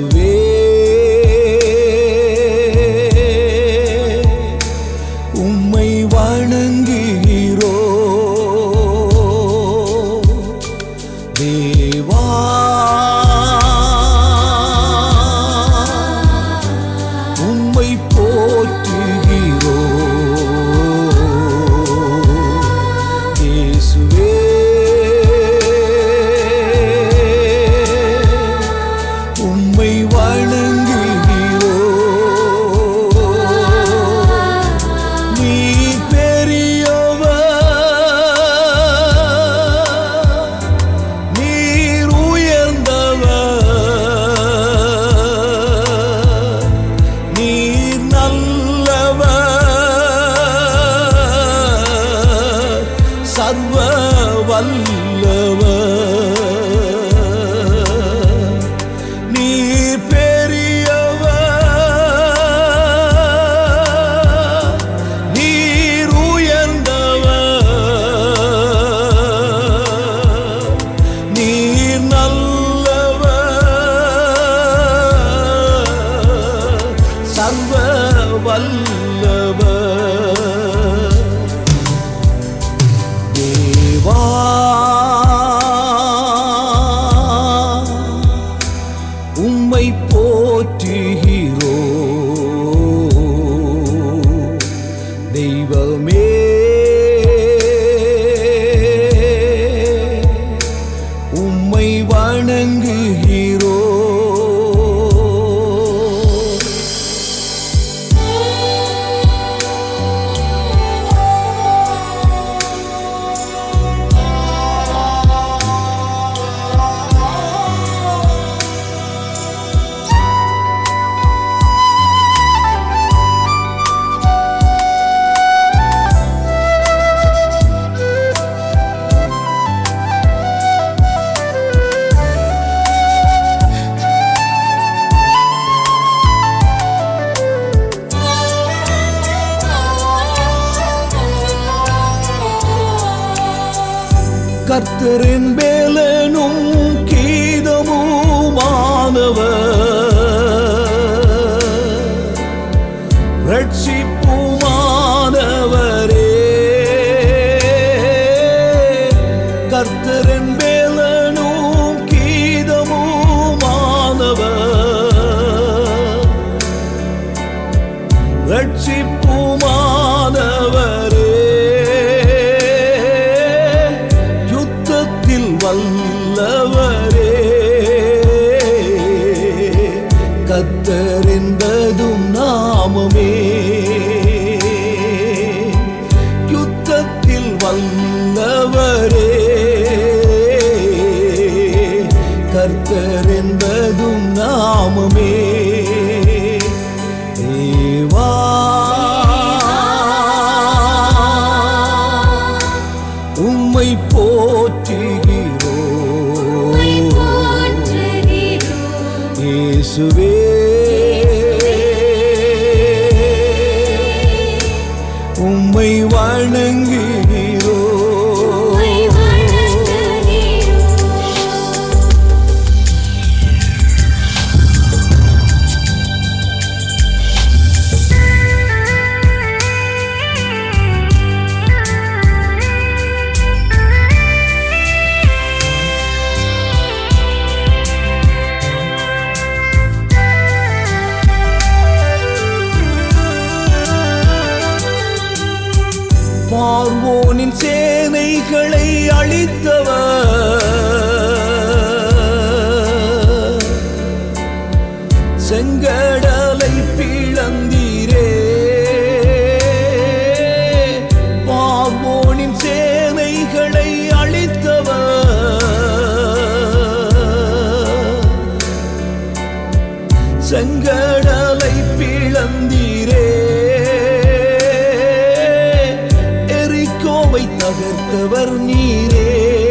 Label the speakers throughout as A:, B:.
A: இயேசுவே உம்மை வணங்குகிறோ தேவா உம்மை போற்றுகிறோ இயேசுவே உம்மை வணங்குகிறோ நீ பெரியவர் நீர் உயர்ந்தவர் நீர் நல்லவர் சர்வ வல்லவர் நீர் பெரியவர் நீர் உயர்ந்தவர் நீர் நல்லவர் சர்வ வல்லவர் தேவா உம்மை போற்றுகிறோ தெய்வமே உம்மை வணங்குகிறோ கர்த்தரின் வேலனும் கீதமுமானவர் ரட்சிப்புமானவரே கர்த்தரின் வேலனும் கீதமுமானவர் ரட்சிப்புமானவரே யுத்தத்தில் வல்லவரே கத்தறிந்ததும் நாமமே யுத்தத்தில் வல்லவரே கர்த்தரென்பதும் நாமமே தேவா உம்மை போற்றுகிறோ இயேசுவே உம்மை வணங்குகிறோ பார்வோனின் சேனைகளை அழித்தவர் செங்கடலை பிளந்தீரே பார்வோனின் சேனைகளை அழித்தவர் செங்கடலை பிளந்தீரே எரிக்கோவை தகர்த்தவர் நீரே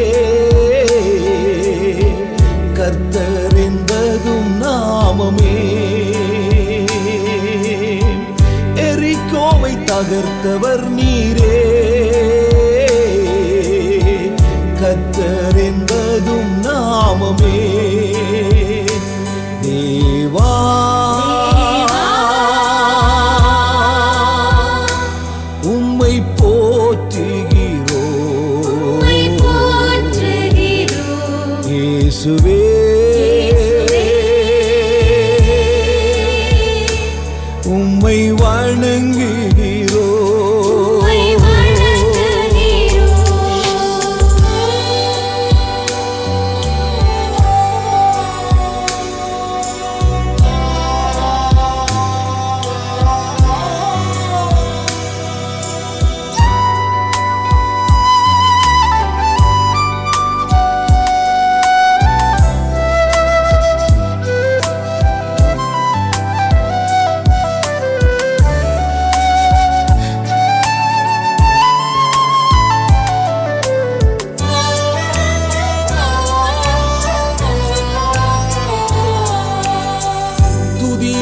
A: கர்த்தர் என்பதும் நாமமே எரிக்கோவை தகர்த்தவர் நீரே கர்த்தர் என்பதும் நாமமே தேவா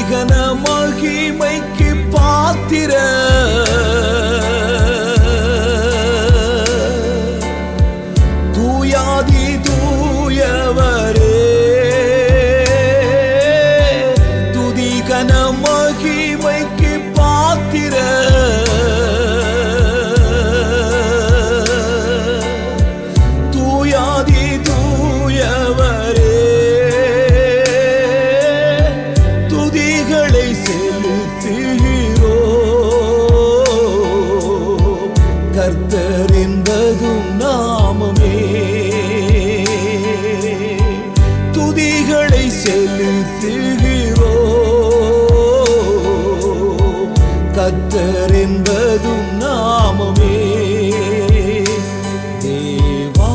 A: துதிகன மகிமைக்கு பாத்திர தூயாதி தூயவரே துதிகன மகிமைக்கு பாத்திர தூயாதி தூயவரே துதிகளை செலுத்துகிறோ கர்த்தர் என்பதும் நாமமே துதிகளை செலுத்துகிறோ கர்த்தர் என்பதும் நாமமே தேவா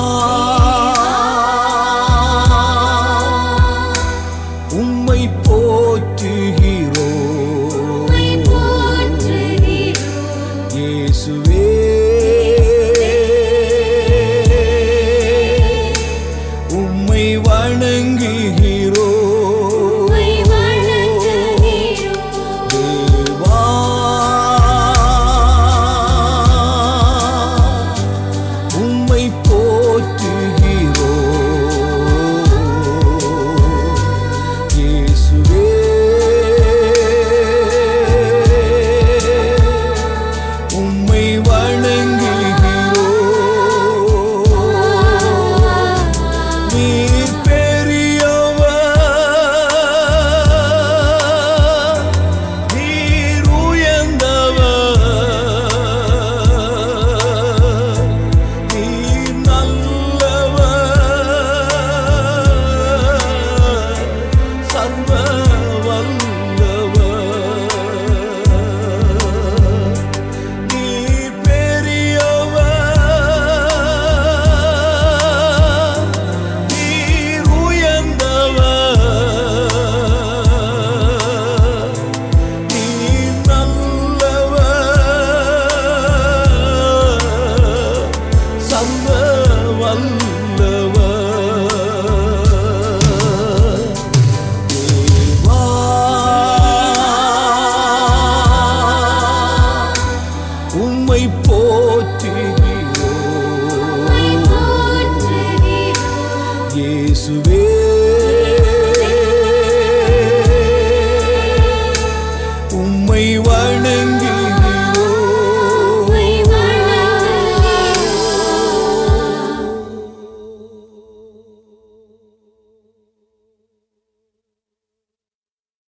A: உம்மை போற்றுகிறோ
B: உம்மை போற்றுகிறோம்.
A: இயேசுவே உம்மை வணங்குகிறோ
B: உம்மை வணங்குகிறோம்.
A: தேவா உம்மை போற்றுகிறோ இயேசுவே உம்மை வணங்குகிறோ நீர் பெரியவர் நீர் உயர்ந்தவர் நீர் நல்லவர் சர்வ வல்லவர்